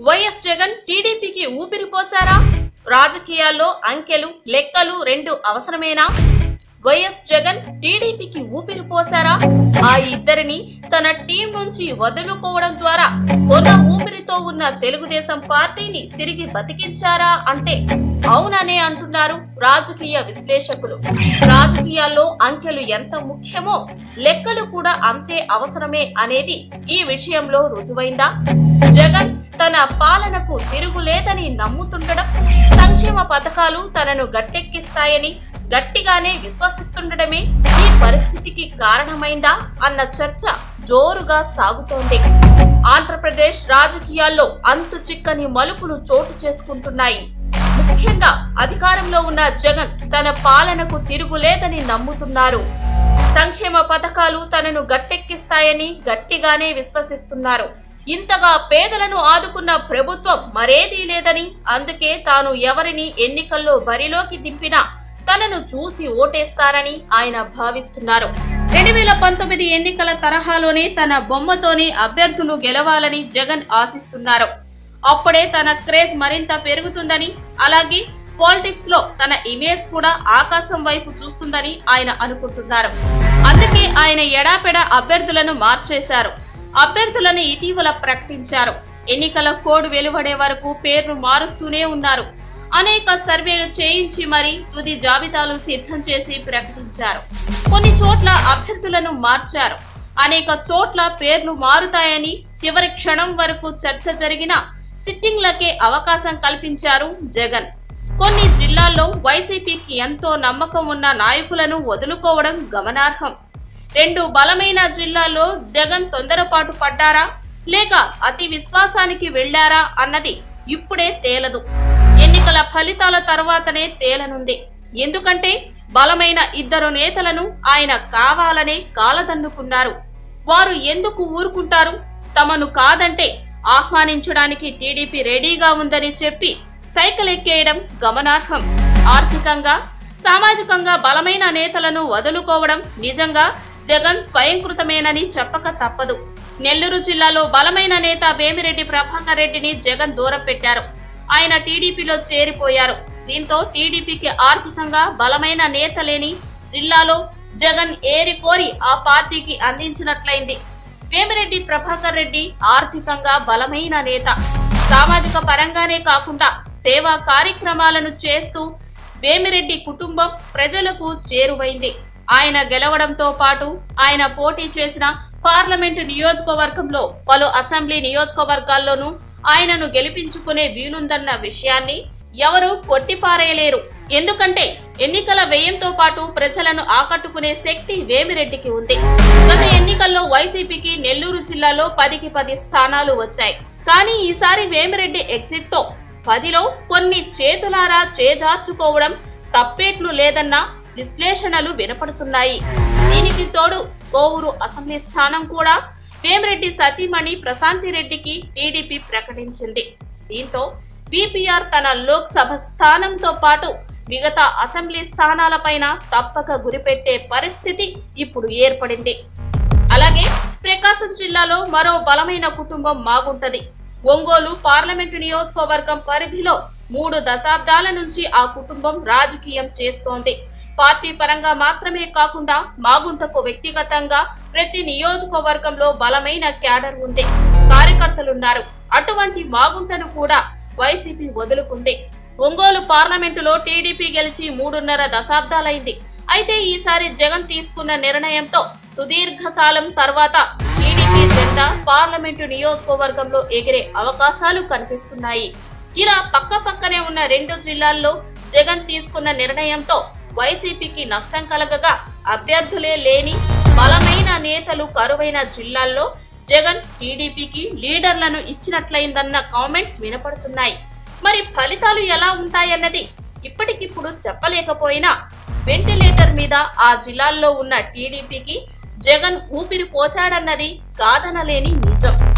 YS Jagan టీడీపీకి ఊపిరి పోశారా రాజకీయాల్లో అంకెలు లెక్కలు రెండు అవసరమేనా వైఎస్ జగన్ టీడీపీకి ఊపిరి పోశారా ఆ ఇద్దరిని తన టీం నుంచి వదులుకోవడం ద్వారా కొన్న ఊపిరితో ఉన్న తెలుగుదేశం పార్టీని తిరిగి బతికించారా అంటే అవుననే అంటున్నారు రాజకీయ విశ్లేషకులు రాజకీయాల్లో అంకెలు ఎంత ముఖ్యమో లెక్కలు కూడా అంతే అవసరమే అనేది ఈ విషయంలో రుజువైందా జగన్ తన పాలనకు తిరుగులేదని నమ్ముతుండడం సంక్షేమ పథకాలు తనను గట్టెక్కిస్తాయని గట్టిగానే విశ్వసిస్తుండడమే ఈ పరిస్థితికి కారణమైందా అన్న చర్చ జోరుగా సాగుతోంది ఆంధ్రప్రదేశ్ రాజకీయాల్లో అంతు చిక్కని మలుపులు చోటు చేసుకుంటున్నాయి ముఖ్యంగా అధికారంలో ఉన్న జగన్ తన పాలనకు తిరుగులేదని నమ్ముతున్నారు సంక్షేమ పథకాలు తనను గట్టెక్కిస్తాయని గట్టిగానే విశ్వసిస్తున్నారు ఇంతగా పేదలను ఆదుకున్న ప్రభుత్వం మరేదీ లేదని అందుకే తాను ఎవరిని ఎన్నికల్లో బరిలోకి దింపినా తనను చూసి ఓటేస్తారని ఆయన భావిస్తున్నారు రెండు వేల పంతొమ్మిది ఎన్నికల తరహాలోనే తన బొమ్మతోనే అభ్యర్థులు గెలవాలని జగన్ ఆశిస్తున్నారు అప్పుడే తన క్రేజ్ మరింత పెరుగుతుందని అలాగే పాలిటిక్స్ లో తన ఇమేజ్ కూడా ఆకాశం వైపు చూస్తుందని ఆయన అనుకుంటున్నారు అందుకే ఆయన ఎడాపెడా అభ్యర్థులను మార్చేశారు అభ్యర్థులను ఇటీవల ప్రకటించారు ఎన్నికల కోడ్ వెలువడే వరకు పేర్లు మారుస్తూనే ఉన్నారు అనేక సర్వేలు చేయించి మరి తుది జాబితాలు సిద్ధం చేసి ప్రకటించారు కొన్ని చోట్ల అభ్యర్థులను మార్చారు అనేక చోట్ల పేర్లు మారుతాయని చివరి క్షణం వరకు చర్చ జరిగిన సిట్టింగ్లకే అవకాశం కల్పించారు జగన్ కొన్ని జిల్లాల్లో వైసీపీకి ఎంతో నమ్మకం ఉన్న నాయకులను వదులుకోవడం గమనార్హం రెండు బలమైన జిల్లాల్లో జగన్ తొందరపాటు పడ్డారా లేక అతి విశ్వాసానికి వెళ్లారా అన్నది ఇప్పుడే తేలదు ఎన్నికల ఫలితాల తర్వాతనే తేలనుంది ఎందుకంటే బలమైన ఇద్దరు నేతలను ఆయన కావాలనే కాలదన్నుకున్నారు వారు ఎందుకు ఊరుకుంటారు తమను కాదంటే ఆహ్వానించడానికి టీడీపీ రెడీగా ఉందని చెప్పి సైకిల్ ఎక్కేయడం గమనార్హం ఆర్థికంగా సామాజికంగా బలమైన నేతలను వదులుకోవడం నిజంగా జగన్ స్వయంకృతమేనని చెప్పక తప్పదు నెల్లూరు జిల్లాలో బలమైన నేత వేమిరెడ్డి ప్రభాకర్ రెడ్డిని జగన్ దూరం పెట్టారు ఆయన టీడీపీలో చేరిపోయారు దీంతో టీడీపీకి ఆర్థికంగా బలమైన నేత లేని జిల్లాలో జగన్ ఏరి కోరి ఆ పార్టీకి అందించినట్లయింది వేమిరెడ్డి ప్రభాకర్ రెడ్డి ఆర్థికంగా బలమైన నేత సామాజిక పరంగానే కాకుండా సేవా కార్యక్రమాలను చేస్తూ వేమిరెడ్డి కుటుంబం ప్రజలకు చేరువైంది ఆయన గెలవడంతో పాటు ఆయన పోటీ చేసిన పార్లమెంటు నియోజకవర్గంలో పలు అసెంబ్లీ నియోజకవర్గాల్లోనూ ఆయనను గెలిపించుకునే వీలుందన్న విషయాన్ని ఎవరూ కొట్టిపారేయలేరు ఎందుకంటే ఎన్నికల వ్యయంతో పాటు ప్రజలను ఆకట్టుకునే శక్తి వేమిరెడ్డికి ఉంది గత ఎన్నికల్లో వైసీపీకి నెల్లూరు జిల్లాలో పదికి పది స్థానాలు వచ్చాయి కానీ ఈసారి వేమిరెడ్డి ఎగ్జిట్ తో పదిలో కొన్ని చేతులారా చేజార్చుకోవడం తప్పేట్లు లేదన్న విశ్లేషణలు వినపడుతున్నాయి దీనికి తోడు కోవూరు అసెంబ్లీ స్థానం కూడా వేమిరెడ్డి సతీమణి ప్రశాంతి రెడ్డికి టీడీపీ ప్రకటించింది దీంతో బీపీఆర్ తన లోక్సభ స్థానంతో పాటు మిగతా అసెంబ్లీ స్థానాలపైన తప్పక గురిపెట్టే పరిస్థితి ఇప్పుడు ఏర్పడింది అలాగే ప్రకాశం జిల్లాలో మరో బలమైన కుటుంబం మాగుంటది ఒంగోలు పార్లమెంటు నియోజకవర్గం పరిధిలో మూడు దశాబ్దాల నుంచి ఆ కుటుంబం రాజకీయం చేస్తోంది పార్టీ పరంగా మాత్రమే కాకుండా మాగుంటకు వ్యక్తిగతంగా ప్రతి నియోజకవర్గంలో బలమైన క్యాడర్ ఉంది కార్యకర్తలున్నారు అటువంటి మాగుంటను కూడా వైసీపీ వదులుకుంది ఒంగోలు పార్లమెంటులో టీడీపీ గెలిచి మూడున్నర దశాబ్దాలైంది అయితే ఈసారి జగన్ తీసుకున్న నిర్ణయంతో సుదీర్ఘకాలం తర్వాత టీడీపీ జెండా పార్లమెంటు నియోజకవర్గంలో ఎగిరే అవకాశాలు కనిపిస్తున్నాయి ఇలా పక్క పక్కనే ఉన్న రెండు జిల్లాల్లో జగన్ తీసుకున్న నిర్ణయంతో వైసీపీకి నష్టం కలగగా అభ్యర్థులే లేని బలమైన నేతలు కరువైన జిల్లాల్లో జగన్ టీడీపీకి లీడర్లను ఇచ్చినట్లయిందన్న కామెంట్స్ వినపడుతున్నాయి మరి ఫలితాలు ఎలా ఉంటాయన్నది ఇప్పటికిప్పుడు చెప్పలేకపోయినా వెంటిలేటర్ మీద ఆ జిల్లాల్లో ఉన్న టీడీపీకి జగన్ ఊపిరి పోశాడన్నది కాదనలేని నిజం